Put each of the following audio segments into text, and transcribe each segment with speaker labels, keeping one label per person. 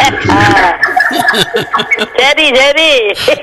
Speaker 1: ஆ. சரி சரி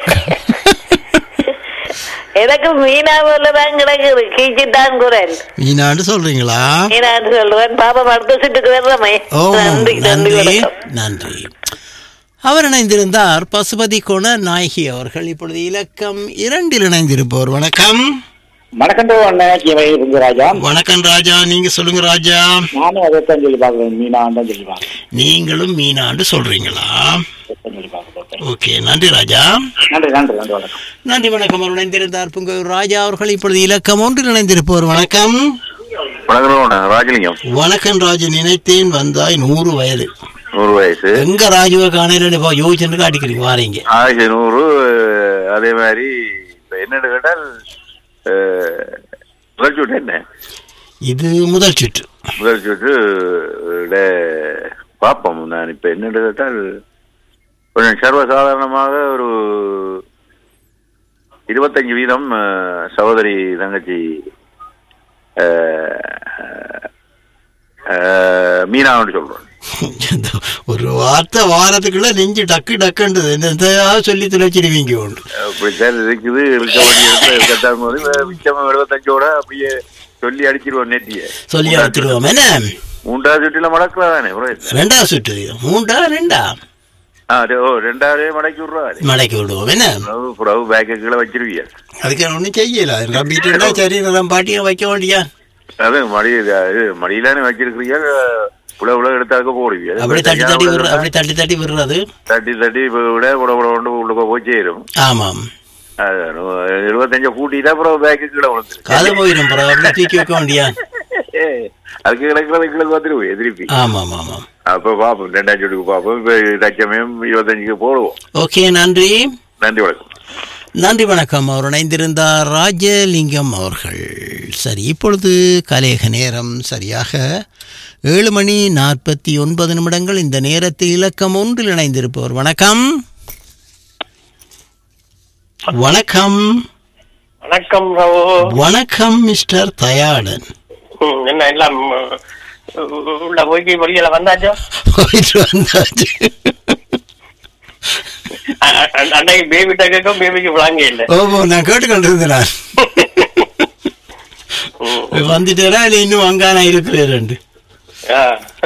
Speaker 1: எனக்கு மீனா போலதான் கிடக்குது கீச்சிட்டான் குரல்
Speaker 2: மீனாண்டு சொல்றீங்களா
Speaker 1: மீனான்னு சொல்லுவேன் பாப்பா அடுத்த சீட்டுக்கு வர்றமே
Speaker 2: ஓ
Speaker 1: நன்றி நன்றி
Speaker 2: நன்றி
Speaker 1: வணக்கம்
Speaker 2: நன்றி அவர் இணைந்திருந்தார் பசுபதி கோண நாயகி அவர்கள் இப்பொழுது இலக்கம் இரண்டில் இணைந்திருப்பவர் வணக்கம்
Speaker 3: வணக்கம் அண்ணன் கீவை ராஜா
Speaker 2: வணக்கம் ராஜா நீங்க சொல்லுங்க ராஜா
Speaker 3: நானும் அதைத்தான் சொல்லி பார்க்குறேன் மீனான் தான் சொல்லி பார்க்குறேன்
Speaker 2: நீங்களும் மீனாண்டு சொல்றீங்களா
Speaker 3: அதைத்தான் சொல்லி பார்க்குறேன்
Speaker 2: ஓகே நன்றி ராஜா
Speaker 3: நன்றி நன்றி நன்றி வணக்கம்
Speaker 2: நன்றி வணக்கம் அவர் இணைந்திருந்தார் புங்கூர் ராஜா அவர்கள் இப்பொழுது இலக்கம் ஒன்றில் இணைந்திருப்பவர் வணக்கம்
Speaker 4: வணக்கம் ராஜலிங்கம்
Speaker 2: வணக்கம் ராஜு நினைத்தேன் வந்தாய் நூறு வயது
Speaker 4: நூறு வயசு
Speaker 2: எங்க ராஜுவை காணையில இப்போ யோசிச்சுட்டு காட்டிக்கிறீங்க வாரீங்க
Speaker 4: ஆயிரத்தி நூறு அஹ், அதே மாதிரி இப்ப என்னன்னு கேட்டால் அஹ், முதல் சுட்டு என்ன
Speaker 2: இது முதல் சுற்று
Speaker 4: முதல் சுட்டு அஹ், பார்ப்போம் நான் இப்ப என்னன்னு கேட்டால் கொஞ்சம் சர்வசாதாரணமாக ஒரு இருபத்தஞ்சு வீதம் அஹ், சகோதரி தங்கச்சி அஹ், அஹ், மீனான்னு சொல்றோம்
Speaker 2: இந்த ஒரு வார்த்தை வாரத்துக்குள்ள நெஞ்சு டக்கு டக்குன்றது என்னத்தையாவது சொல்லி துளைச்சிடுவீங்க உண்டு
Speaker 4: அப்படித்தான் இருக்குது இருக்க வேண்டிய இருக்கத்தான் போது வே- மிச்சம் எழுபத்தஞ்சோட அப்படியே சொல்லி அடிச்சிருவோம் நேத்திய
Speaker 2: சொல்லி அழைச்சிடுவோம் என்ன
Speaker 4: மூன்றாவது சுட்டில மடக்கலாம் தானே
Speaker 2: ரெண்டாவது சுற்று மூண்டா ரெண்டா
Speaker 4: ஆ அது- ஓ ரெண்டாவதே மடக்கி விடுறாரு
Speaker 2: மடக்கி விடுவோம் என்ன
Speaker 4: புறவு புறவு பேக்கு கீழே வச்சிருவிய
Speaker 2: அதுக்கு ஒன்றும் செய்யல நம்பிட்டு சரி நான் பாட்டியை வைக்க வேண்டியா
Speaker 4: அது மடி இது மடியிலானே வச்சிருக்கிறீங்க புல புல எடுத்தாக்க போடுவீங்க
Speaker 2: அப்படி தட்டி தட்டி விடுற அப்படி தட்டி தட்டி விடுறது
Speaker 4: தட்டி தட்டி இப்ப விட புட புட கொண்டு உள்ளுக்க போய் சேரும்
Speaker 2: ஆமாம்
Speaker 4: அது எழுபத்தஞ்ச கூட்டிட்டா அப்புறம் பேக்கு கீழே விழுந்துரு
Speaker 2: காது போயிடும் பிறகு அப்படி தூக்கி வைக்க வேண்டியா
Speaker 4: அதுக்கு கிடக்கிறது கீழே வந்துருவோம் திருப்பி
Speaker 2: ஆமாம் ஆமாம்
Speaker 4: அப்ப பாப்போம் ரெண்டாம் சுட்டுக்கு பாப்போம் இப்ப தச்சமயம் இருபத்தஞ்சுக்கு போடுவோம்
Speaker 2: ஓகே நன்றி
Speaker 4: நன்றி வணக்கம்
Speaker 2: நன்றி வணக்கம் அவர் இணைந்திருந்தார் ராஜலிங்கம் அவர்கள் சரி இப்பொழுது கலேக நேரம் சரியாக ஏழு மணி நாற்பத்தி ஒன்பது நிமிடங்கள் இந்த நேரத்தில் இலக்கம் ஒன்றில் இணைந்திருப்பவர் வணக்கம் வணக்கம்
Speaker 5: வணக்கம் ராவு
Speaker 2: வணக்கம் மிஸ்டர் தயாளன்
Speaker 5: ம், என்ன எல்லாம் அஹ், உள்ள போய்க்கு வெளியில வந்தாச்சோ
Speaker 2: போயிட்டு வந்தாச்சு
Speaker 5: அ- அ- அன்னைக்கு பேபி டக்கும் பேபிக்கு விளாங்க இல்ல
Speaker 2: ஓ நான் கேட்டுக்கொண்டிருந்தேன் நான்
Speaker 5: ம்,
Speaker 2: வந்துட்டேரா இல்லை இன்னும் அங்கானா இருக்கிறேன்
Speaker 5: ஆ.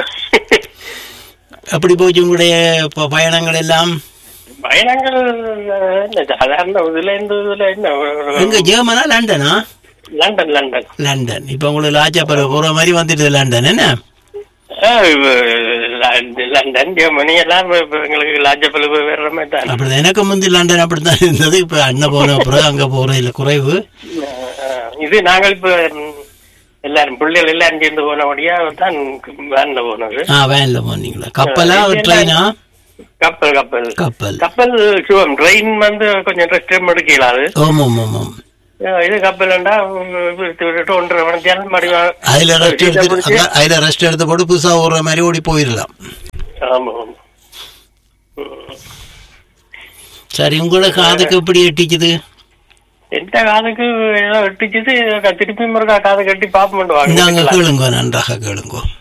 Speaker 2: அப்படி போச்சு உங்களுடைய ப- பயணங்கள் எல்லாம்
Speaker 5: பயணங்கள் அஹ், என்ன சாதாரண இதுல இருந்து இதுல என்ன
Speaker 2: எங்க ஜெர்மனா லண்டனா
Speaker 5: லண்டன் லண்டன்
Speaker 2: லண்டன் இப்ப உங்களுக்கு லாஜாபுர போற மாதிரி வந்துட்டு லண்டன் என்ன
Speaker 5: அஹ், லண்டன், லண்டன் ஜெர்மனி எல்லாம் இப்ப- இப்ப எங்களுக்கு லாஜப்பல் வேற மாதிரி தான்
Speaker 2: அப்படிதான் எனக்கு முந்தி லண்டன் அப்படித்தான் இருந்தது இப்ப அண்ணன் போன அப்புறம் அங்க போற இல்ல குறைவு
Speaker 5: அஹ், இது நாங்கள் இப்ப ம், எல்லாரும் பிள்ளைகள் எல்லாரும் சேர்ந்து போனபடியா தான் வேன்ல போனது
Speaker 2: ஆ வேன்ல போனீங்களா கப்பலா ட்ரெயினா
Speaker 5: கப்பல் கப்பல்
Speaker 2: கப்பல்
Speaker 5: கப்பல் சுவம் ட்ரெயின் வந்து கொஞ்சம் ரெஸ்ட் எடுக்கலாது
Speaker 2: ஓம் ஓம் ஓம் ஓம்
Speaker 5: இது கப்பல்ண்டா விட்டு விட்டு ஒன்றரை மணி நேரம் மறுபடியும்
Speaker 2: அதுல ரெஸ்ட்
Speaker 5: சீட்டை
Speaker 2: எடுத்து
Speaker 5: பிடிச்சு-
Speaker 2: அங்க- அதுல ரெஸ்ட் எடுத்து போட்டு புதுசா ஓடுற மாதிரி ஓடி போயிடலாம்
Speaker 5: ஆமா ஆமா.
Speaker 2: சரி உங்களுக்கு காதுக்கு எப்படி எட்டிக்குது
Speaker 5: எந்த காதுக்கு ஏதோ எட்டிச்சுது திருப்பி முருகா காது கட்டி பாப்பமெண்ட்
Speaker 2: இந்தாங்க
Speaker 5: வாங்க
Speaker 2: கேளுங்க நன்றாக கேளுங்க